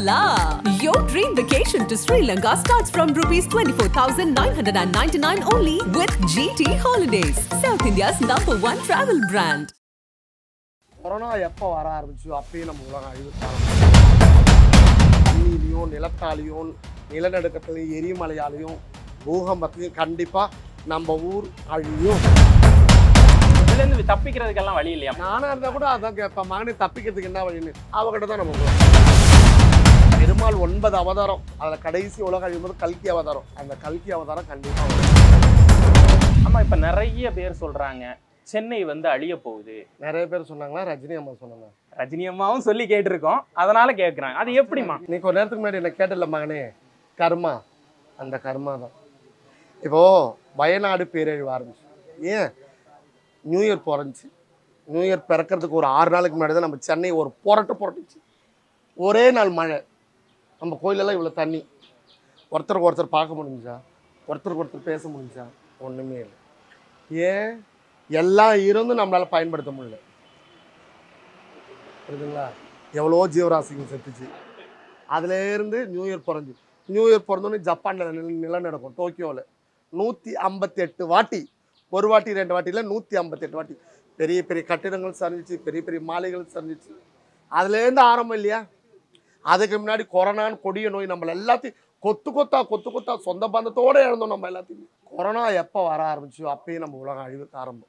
la! Your dream vacation to Sri Lanka starts from rupees 24,999 only with GT Holidays, South India's number one travel brand. Corona எப்போ வர ஆரம்பிச்சோ அப்பயே நம்ம உலகம் அழிவுத்தாங்க தண்ணியிலையும் நிலத்தாலையும் நிலநடுக்கத்துலையும் எரிமலையாலையும் பூகம்பத்துலையும் கண்டிப்பாக நம்ம ஊர் அழியும் இதுல இருந்து தப்பிக்கிறதுக்கெல்லாம் வழி இல்லையா நானாக இருந்தால் கூட அதான் கேட்பேன் மகனே தப்பிக்கிறதுக்கு என்ன வழின்னு அவகிட்ட தான் நம்ம போகணும் பெருமாள் ஒன்பது அவதாரம் அதில் கடைசி உலக அழியும்போது கல்கி அவதாரம் அந்த கல்கி அவதாரம் கண்டிப்பாக வரும் ஆமா இப்ப நிறைய பேர் சொல்றாங்க சென்னை வந்து அழிய போகுது நிறைய பேர் சொன்னாங்களா ரஜினி அம்மா சொன்னாங்க ரஜினி அம்மாவும் சொல்லி கேட்டிருக்கோம் அதனால கேக்குறாங்க அது எப்படிமா நீ கொஞ்ச நேரத்துக்கு முன்னாடி என்ன கேட்டல மகனே கர்மா அந்த கர்மா தான் இப்போ வயநாடு பேரழிவு ஆரம்பிச்சு ஏன் நியூ இயர் பிறந்துச்சு நியூ இயர் பிறக்கிறதுக்கு ஒரு ஆறு நாளுக்கு முன்னாடி தான் நம்ம சென்னை ஒரு புரட்டு புரட்டுச்சு ஒரே நாள் மழை நம்ம கோயிலெல்லாம் இவ்வளோ தண்ணி ஒருத்தருக்கு ஒருத்தர் பார்க்க முடிஞ்சா ஒருத்தருக்கு ஒருத்தர் பேச முடிஞ்சா ஒன்றுமே இல்லை ஏன் எல்லாம் இருந்தும் நம்மளால் பயன்படுத்த முடியல புரியுதுங்களா எவ்வளோ ஜீவராசிங்க செத்துச்சு அதுலேருந்து நியூ இயர் பிறந்து நியூ இயர் பிறந்தோடனே ஜப்பானில் நில நிலநடுக்கம் டோக்கியோவில் நூற்றி ஐம்பத்தெட்டு வாட்டி ஒரு வாட்டி ரெண்டு வாட்டியில் நூற்றி ஐம்பத்தெட்டு வாட்டி பெரிய பெரிய கட்டிடங்கள் சரிஞ்சிச்சு பெரிய பெரிய மாலைகள் சரிஞ்சிச்சு அதுலேருந்து ஆரம்பம் இல்லையா அதுக்கு முன்னாடி கொரோனான்னு கொடிய நோய் நம்மள எல்லாத்தையும் கொத்து கொத்தா கொத்து கொத்தா சொந்த பந்தத்தோட இழந்தோம் நம்ம எல்லாத்தையும் கொரோனா எப்போ வர ஆரம்பிச்சோ அப்பயே நம்ம உலகம் அழிவுக்கு ஆரம்பம்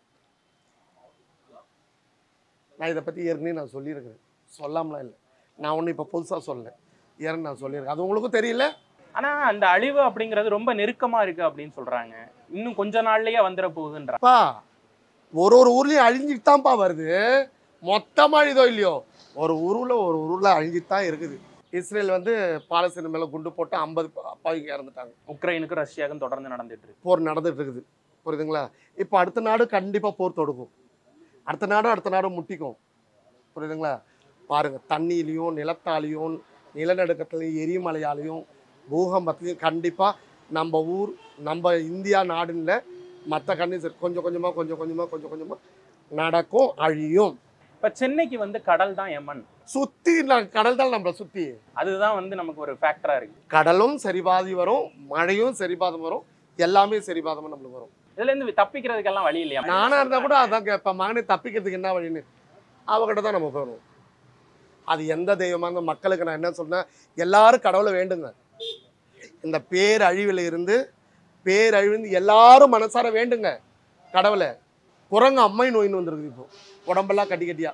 நான் இதை பற்றி ஏற்கனவே நான் சொல்லியிருக்கிறேன் சொல்லாமலாம் இல்லை நான் ஒன்றும் இப்போ புதுசாக சொல்லலை ஏற்கனவே நான் சொல்லியிருக்கேன் அது உங்களுக்கும் தெரியல ஆனா அந்த அழிவு அப்படிங்கிறது ரொம்ப நெருக்கமா இருக்கு அப்படின்னு சொல்றாங்க இன்னும் கொஞ்ச நாள்லயே வந்துட போகுதுன்றாங்க அப்பா ஒரு ஒரு ஊர்லேயும் அழிஞ்சிட்டு தான்ப்பா வருது மொத்தமாக அழிதோ இல்லையோ ஒரு ஊரில் ஒரு ஊரில் அழிஞ்சிட்டு தான் இருக்குது இஸ்ரேல் வந்து பாலஸ்தீன் மேலே குண்டு போட்டு ஐம்பது அப்பாவிங்க இறந்துட்டாங்க உக்ரைனுக்கும் ரஷ்யாவுக்கும் தொடர்ந்து நடந்துட்டு இருக்கு போர் நடந்துட்டு இருக்குது புரியுதுங்களா இப்போ அடுத்த நாடு கண்டிப்பாக போர் தொடுக்கும் அடுத்த நாடும் அடுத்த நாடும் முட்டிக்கும் புரியுதுங்களா பாருங்க தண்ணியிலையும் நிலத்தாலையும் நிலநடுக்கத்துலையும் எரிமலையாலையும் பூகம்பத்துலையும் கண்டிப்பாக நம்ம ஊர் நம்ம இந்தியா நாடுல மற்ற கண்ணி கொஞ்சம் கொஞ்சமாக கொஞ்சம் கொஞ்சமாக கொஞ்சம் கொஞ்சமாக நடக்கும் அழியும் இப்ப சென்னைக்கு வந்து கடல் தான் எமன் சுற்றி நான் கடல் தான் நம்மளை சுற்றி அதுதான் வந்து நமக்கு ஒரு ஃபேக்டரா இருக்கு கடலும் சரிபாதி வரும் மழையும் சரிபாதம் வரும் எல்லாமே சரிபாதமாக நம்மளுக்கு வரும் இதுல இருந்து தப்பிக்கிறதுக்கெல்லாம் வழி இல்லையா நானா இருந்தா கூட அதான் கேட்பேன் மகனே தப்பிக்கிறதுக்கு என்ன வழின்னு அவகிட்ட தான் நம்ம போகணும் அது எந்த தெய்வமா இருந்தாலும் மக்களுக்கு நான் என்ன சொன்னேன் எல்லாரும் கடவுளை வேண்டுங்க இந்த பேரழிவில் இருந்து பேரழிவு எல்லாரும் மனசார வேண்டுங்க கடவுளை குரங்கு அம்மை நோயின்னு வந்திருக்குது இப்போ உடம்பெல்லாம் கட்டி கட்டியா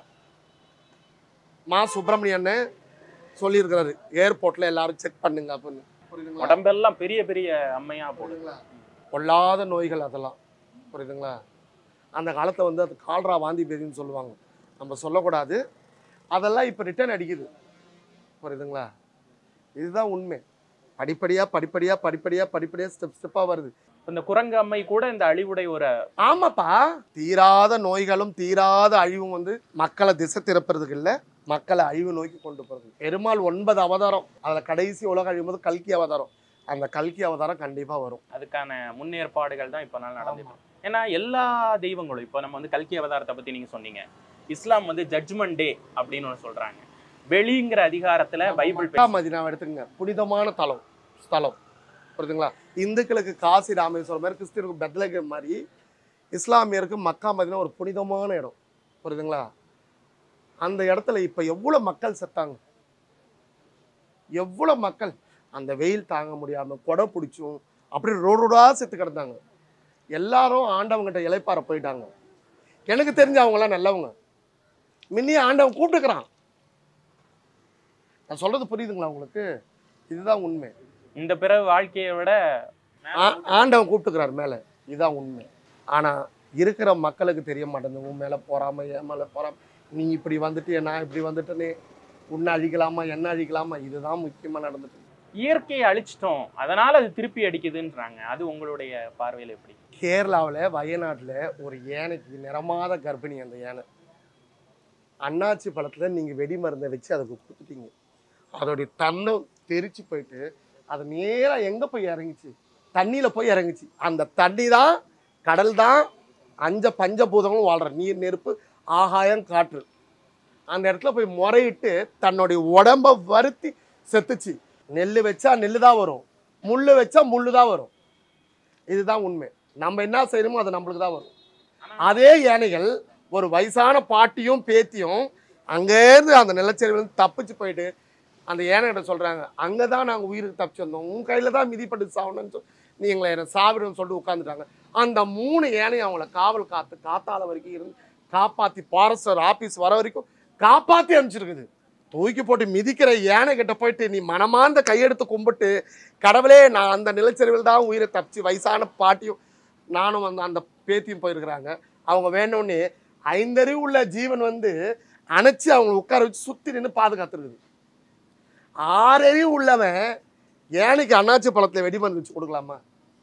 மா சுப்பிரமணிய அண்ணன் சொல்லியிருக்கிறாரு ஏர்போர்ட்ல எல்லாரும் செக் பண்ணுங்க அப்படின்னு புரியுதுங்களா உடம்பெல்லாம் பெரிய பெரிய அம்மையா போடுது புரியுதுங்களா பொல்லாத நோய்கள் அதெல்லாம் புரியுதுங்களா அந்த காலத்தை வந்து அது கால்ரா வாந்தி பேதின்னு சொல்லுவாங்க நம்ம சொல்லக்கூடாது அதெல்லாம் இப்போ ரிட்டர்ன் அடிக்குது புரியுதுங்களா இதுதான் உண்மை படிப்படியாக படிப்படியாக படிப்படியாக படிப்படியாக ஸ்டெப் ஸ்டெப்பாக வருது இந்த குரங்கு அம்மை கூட இந்த அழிவுடைய ஒரு ஆமாப்பா தீராத நோய்களும் தீராத அழிவும் வந்து மக்களை திசை திருப்புறதுக்கு இல்லை மக்களை அழிவு நோக்கி கொண்டு போகிறது பெருமாள் ஒன்பது அவதாரம் அதில் கடைசி உலக அழியும் போது கல்கி அவதாரம் அந்த கல்கி அவதாரம் கண்டிப்பாக வரும் அதுக்கான முன்னேற்பாடுகள் தான் இப்ப நாள் நடந்துட்டு இருக்கு. ஏன்னா எல்லா தெய்வங்களும் இப்போ நம்ம வந்து கல்கி அவதாரத்தை பத்தி நீங்க சொன்னீங்க இஸ்லாம் வந்து ஜட்ஜ்மெண்ட் டே அப்படின்னு ஒன்று சொல்றாங்க வெளிங்கிற அதிகாரத்துல பைபிள் மக்கா மதினாவை எடுத்துக்கங்க புனிதமான தலம் ஸ்தலம் புரியுதுங்களா இந்துக்களுக்கு காசி ராமேஸ்வரம் மாதிரி கிறிஸ்டியனுக்கு பெத்லகேம் மாதிரி இஸ்லாமியருக்கு மக்கா மதினா ஒரு புனிதமான இடம் புரியுதுங்களா அந்த இடத்துல இப்போ எவ்வளோ மக்கள் செத்தாங்க எவ்வளோ மக்கள் அந்த வெயில் தாங்க முடியாமல் கொடை பிடிச்சும் அப்படி ரோடு ரோடா செத்து கிடந்தாங்க எல்லாரும் ஆண்டவங்கிட்ட இலைப்பார போயிட்டாங்க எனக்கு தெரிஞ்ச அவங்களாம் நல்லவங்க முன்னே ஆண்டவன் கூப்பிட்டுக்கிறான் நான் சொல்றது புரியுதுங்களா உங்களுக்கு இதுதான் உண்மை இந்த பிறகு வாழ்க்கையை விட ஆ- ஆண்டவன் கூப்பிட்டுக்கிறார் மேலே இதுதான் உண்மை ஆனா இருக்கிற மக்களுக்கு தெரிய மாட்டேங்குது உன் மேல போறாம என் மேல போறாம நீ இப்படி வந்துட்டு நான் இப்படி வந்துட்டேனே உன்னை அழிக்கலாமா என்ன அழிக்கலாமா இதுதான் முக்கியமா நடந்துட்டு இருக்கு. இயற்கையை அழிச்சிட்டோம் அதனால அது திருப்பி அடிக்குதுன்றாங்க அது உங்களுடைய பார்வையில் எப்படி கேரளாவுல வயநாட்டுல ஒரு யானைக்கு நிறமாத கர்ப்பிணி அந்த யானை அண்ணாச்சி பழத்துல நீங்க வெடி மருந்தை வச்சு அதுக்கு கொடுத்துட்டீங்க அதோடைய தன்னை தெரிச்சு போயிட்டு அது நேரா எங்க போய் இறங்குச்சு தண்ணியில போய் இறங்குச்சு அந்த தண்ணி தான் கடல் தான் அஞ்ச பஞ்சபூதங்களும் வாழ்ற நீர் நெருப்பு ஆகாயம் காற்று அந்த இடத்துல போய் முறையிட்டு தன்னுடைய உடம்ப வருத்தி செத்துச்சு நெல் வச்சா நெல் தான் வரும் முள் வச்சா முள் தான் வரும் இதுதான் உண்மை நம்ம என்ன செய்யணுமோ அது நம்மளுக்கு தான் வரும் அதே யானைகள் ஒரு வயசான பாட்டியும் பேத்தியும் அங்கேருந்து அந்த நிலச்சரிவுலேருந்து தப்பிச்சு போயிட்டு அந்த யானைகிட்ட சொல்கிறாங்க அங்கே தான் நாங்கள் உயிருக்கு தப்பிச்சு வந்தோம் உன் கையில் தான் மிதிப்பட்டு சாகணும்னு சொல்லி நீ எங்களை என்னை சாவிடுன்னு சொல்லிட்டு உட்காந்துட்டாங்க அந்த மூணு யானையும் அவங்கள காவல் காத்து காத்தால வரைக்கும் இருந்து காப்பாற்றி ஃபாரஸ்டர் ஆஃபீஸ் வர வரைக்கும் காப்பாற்றி அனுப்பிச்சிருக்குது தூக்கி போட்டு மிதிக்கிற யானை கிட்ட போயிட்டு நீ மனமார்ந்த கையெடுத்து கும்பிட்டு கடவுளே நான் அந்த நிலச்சரிவில் தான் உயிரை தப்பிச்சு வயசான பாட்டியும் நானும் வந்து அந்த பேத்தியும் போயிருக்கிறாங்க அவங்க வேணும்னே ஐந்தறிவு உள்ள ஜீவன் வந்து அணைச்சி அவங்க உட்கார வச்சு சுற்றி நின்று பாதுகாத்துருக்குது ஆறறிவு உள்ளவன் ஏனைக்கு அண்ணாச்சி பழத்தில் வெடிமருந்து வச்சு கொடுக்கலாமா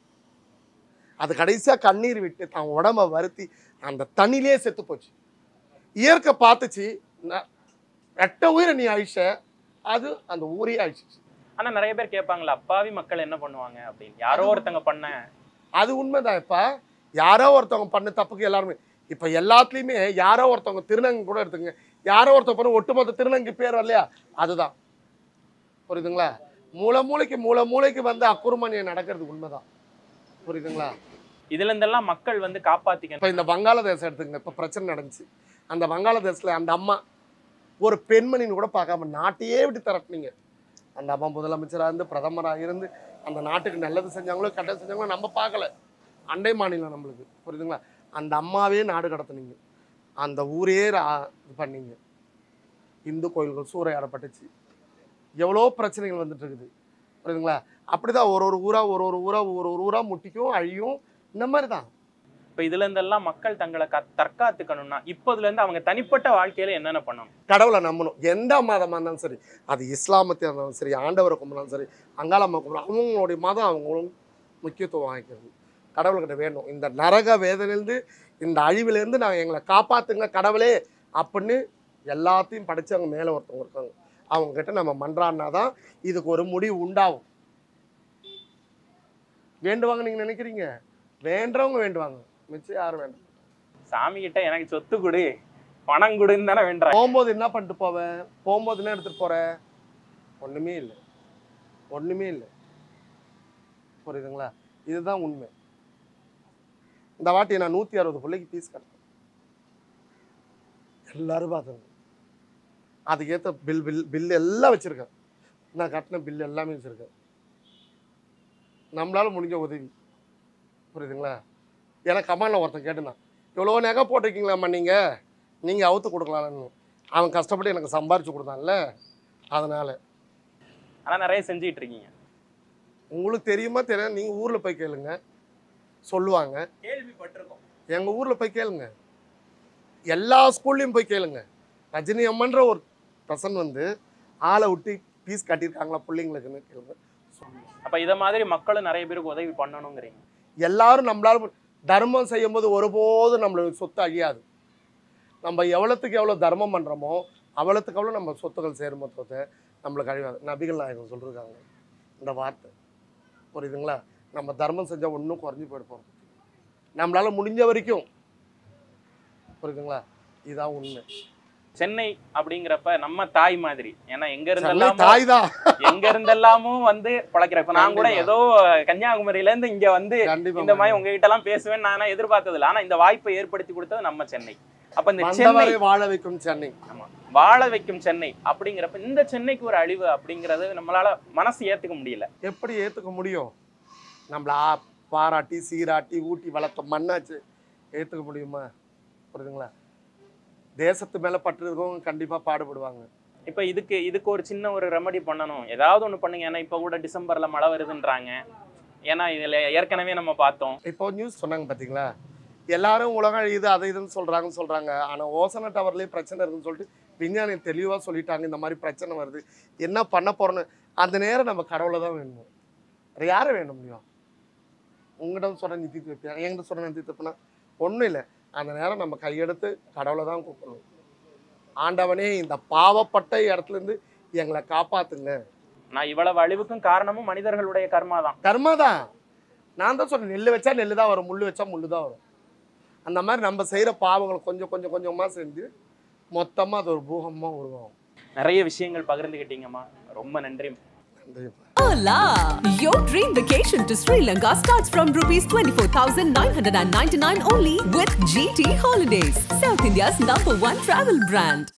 அது கடைசியாக கண்ணீர் விட்டு தான் உடம்ப வருத்தி அந்த தண்ணியிலே செத்து போச்சு இயற்கை பார்த்துச்சு ந- ரெட்ட உயிரை நீ அழிச்ச அது அந்த ஊரையே அழிச்சிச்சு ஆனா நிறைய பேர் கேட்பாங்களா அப்பாவி மக்கள் என்ன பண்ணுவாங்க அப்படின்னு யாரோ ஒருத்தங்க பண்ண அது உண்மைதான் இப்ப யாரோ ஒருத்தவங்க பண்ண தப்புக்கு எல்லாருமே இப்ப எல்லாத்துலயுமே யாரோ ஒருத்தவங்க திருநங்கை கூட எடுத்துங்க யாரோ ஒருத்தவங்க பண்ண ஒட்டுமொத்த திருநங்கை பேர் வரலையா அதுதான் புரியுதுங்களா மூளை மூளைக்கு மூளை மூளைக்கு வந்து அக்குறுமணியம் நடக்கிறது உண்மைதான் புரியுதுங்களா இதுல இருந்தெல்லாம் மக்கள் வந்து காப்பாத்திக்கணும் இப்போ இந்த வங்காளதேசம் எடுத்துங்க இப்போ பிரச்சனை நடந்துச்சு அந்த வங்காளதேசத்தில் அந்த அம்மா ஒரு பெண்மணின்னு கூட பார்க்காம நாட்டையே விட்டு திரட்டினீங்க அந்த அம்மா முதலமைச்சராக இருந்து பிரதமராக இருந்து அந்த நாட்டுக்கு நல்லது செஞ்சாங்களோ கெட்டது செஞ்சாங்களோ நம்ம பார்க்கல அண்டை மாநிலம் நம்மளுக்கு புரியுதுங்களா அந்த அம்மாவே நாடு கடத்துனீங்க அந்த ஊரே ரா- இது பண்ணீங்க இந்து கோயில்கள் சூறையாடப்பட்டுச்சு எவ்வளோ பிரச்சனைகள் வந்துட்டு இருக்குது புரியுதுங்களா அப்படிதான் ஒரு ஒரு ஊரா ஒரு ஒரு ஊரா ஒரு ஒரு ஊரா முட்டிக்கும் அழியும் இந்த மாதிரி தான் இப்ப இதுல இருந்தெல்லாம் மக்கள் தங்களை க- தற்காத்துக்கணும்னா இப்போதுல இருந்து அவங்க தனிப்பட்ட வாழ்க்கையில என்னென்ன பண்ணணும் கடவுளை நம்பணும் எந்த மதமாக இருந்தாலும் சரி அது இஸ்லாமத்தியாக இருந்தாலும் சரி ஆண்டவரை கும்பிடாலும் சரி அங்காளம்மா கும்பிடலாம் அவங்களுடைய மதம் அவங்களும் முக்கியத்துவம் வாங்கிக்கிறது கடவுள்கிட்ட வேணும் இந்த நரக வேதனையிலேருந்து இந்த அழிவிலேருந்து நான் எங்களை காப்பாத்துங்க கடவுளே அப்படின்னு எல்லாத்தையும் படிச்சவங்க மேலே ஒருத்தவங்க இருக்காங்க அவங்க கிட்ட நம்ம மன்றாடினா தான் இதுக்கு ஒரு முடிவு உண்டாகும் வேண்டுவாங்க நீங்க நினைக்கிறீங்க வேண்டவங்க வேண்டுவாங்க மிச்சம் யாரும் வேண்டாம் சாமி கிட்ட எனக்கு சொத்து கொடு பணம் கொடுன்னு தானே வேண்டாங்க போகும்போது என்ன பண்ணிட்டு போவேன் போகும்போது என்ன எடுத்துட்டு போற ஒண்ணுமே இல்லை ஒண்ணுமே இல்லை புரியுதுங்களா இதுதான் உண்மை இந்த வாட்டி நான் நூத்தி அறுபது பிள்ளைக்கு ஃபீஸ் கட்டேன் எல்லாரும் பார்த்தாங்க அதுக்கேற்ற பில் பில் பில் எல்லாம் வச்சிருக்கேன் நான் கட்டின பில் எல்லாமே வச்சிருக்கேன் நம்மளால முடிஞ்ச உதவி புரியுதுங்களா எனக்கு கமாண்டில் ஒருத்தன் கேட்டுனான் இவ்வளோ நகை போட்டிருக்கீங்களாம்மா நீங்கள் நீங்கள் அவுத்து கொடுக்கலாம்னு அவன் கஷ்டப்பட்டு எனக்கு சம்பாரிச்சு கொடுத்தான்ல அதனால் ஆனா நிறைய செஞ்சுட்டு இருக்கீங்க உங்களுக்கு தெரியுமா தெரியும் நீங்கள் ஊரில் போய் கேளுங்க சொல்லுவாங்க கேள்விப்பட்டிருக்கோம் எங்கள் ஊரில் போய் கேளுங்க எல்லா ஸ்கூல்லையும் போய் கேளுங்க ரஜினி அம்மன்ற ஒரு பர்சன் வந்து ஆளை விட்டு ஃபீஸ் கட்டியிருக்காங்களா பிள்ளைங்களுக்குன்னு கேளுங்க அப்ப இத மாதிரி மக்களும் நிறைய பேருக்கு உதவி பண்ணணுங்கிறீங்க எல்லாரும் நம்மளால மு- தர்மம் செய்யும்போது ஒருபோதும் நம்மளுக்கு சொத்து அழியாது நம்ம எவ்வளோத்துக்கு எவ்வளோ தர்மம் பண்ணுறோமோ அவ்வளோத்துக்கு எவ்வளோ நம்ம சொத்துக்கள் சேரும் மொத்தத்தை நம்மளுக்கு அழியாது நபிகள் நாயகம் சொல்லியிருக்காங்க இந்த வார்த்தை புரியுதுங்களா நம்ம தர்மம் செஞ்சால் ஒன்றும் குறைஞ்சி போயிட போகிறோம் நம்மளால முடிஞ்ச வரைக்கும் புரியுதுங்களா இதுதான் உண்மை சென்னை அப்படிங்கிறப்ப நம்ம தாய் மாதிரி ஏன்னா எங்க சென்னை இருந்தெல்லாம் தாய் தான் எங்க இருந்தெல்லாமும் வந்து பழக்கிறேன் இப்ப நான் கூட கண்டிப்பா. ஏதோ கன்னியாகுமரியில இருந்து இங்க வந்து கண்டிப்பா இந்த மாதிரி உங்ககிட்ட எல்லாம் பேசுவேன் நான் எதிர்பார்த்தது இல்லை ஆனா இந்த வாய்ப்பை ஏற்படுத்தி கொடுத்தது நம்ம சென்னை அப்ப இந்த சென்னை வந்தவரை வாழ வைக்கும் சென்னை ஆமா வாழ வைக்கும் சென்னை அப்படிங்கிறப்ப இந்த சென்னைக்கு ஒரு அழிவு அப்படிங்கறது நம்மளால மனசு ஏத்துக்க முடியல எப்படி ஏற்றுக்க முடியும் நம்மள ஆ- பாராட்டி சீராட்டி ஊட்டி வளர்த்த மண்ணாச்சு ஏற்றுக்க முடியுமா புரியுதுங்களா தேசத்து மேலே பற்று இருக்கவங்க கண்டிப்பாக பாடுபடுவாங்க இப்ப இதுக்கு இதுக்கு ஒரு சின்ன ஒரு ரெமடி பண்ணணும் ஏதாவது ஒண்ணு பண்ணுங்க ஏன்னா இப்ப கூட டிசம்பர்ல மழை வருதுன்றாங்க ஏன்னா இதுல ஏற்கனவே நம்ம பார்த்தோம் இப்போ நியூஸ் சொன்னாங்க பார்த்தீங்களா எல்லாரும் உலகம் இது அதை இதுன்னு சொல்கிறாங்கன்னு சொல்கிறாங்க ஆனால் ஓசன டவர்லேயே பிரச்சனை இருக்குன்னு சொல்லிட்டு விஞ்ஞானி தெளிவாக சொல்லிட்டாங்க இந்த மாதிரி பிரச்சனை வருது என்ன பண்ண போகிறோன்னு அந்த நேரம் நம்ம கடவுளை தான் வேணும் வேறு யாரை வேணும் முடியும் உங்கள்கிட்ட சொன்ன நிதி வைப்பேன் என்கிட்ட சொன்ன நிதி தப்புனா ஒன்றும் இல்லை அந்த நேரம் நம்ம கையெடுத்து கடவுளை தான் கூப்பிடணும் ஆண்டவனே இந்த பாவப்பட்ட இடத்துலேருந்து எங்களை காப்பாத்துங்க நான் இவ்வளவு அழிவுக்கும் காரணமும் மனிதர்களுடைய கர்மா தான் கர்மா தான் நான் தான் சொன்னேன் நெல் வச்சா நெல் தான் வரும் முள் வச்சா முள் தான் வரும் அந்த மாதிரி நம்ம செய்கிற பாவங்களை கொஞ்சம் கொஞ்சம் கொஞ்சமாக செஞ்சு மொத்தமாக அது ஒரு பூகமாக உருவாகும் நிறைய விஷயங்கள் பகிர்ந்துக்கிட்டீங்கம்மா ரொம்ப நன்றி நன்றிப்பா Hola! Your dream vacation to Sri Lanka starts from rupees 24,999 only with GT Holidays, South India's number one travel brand.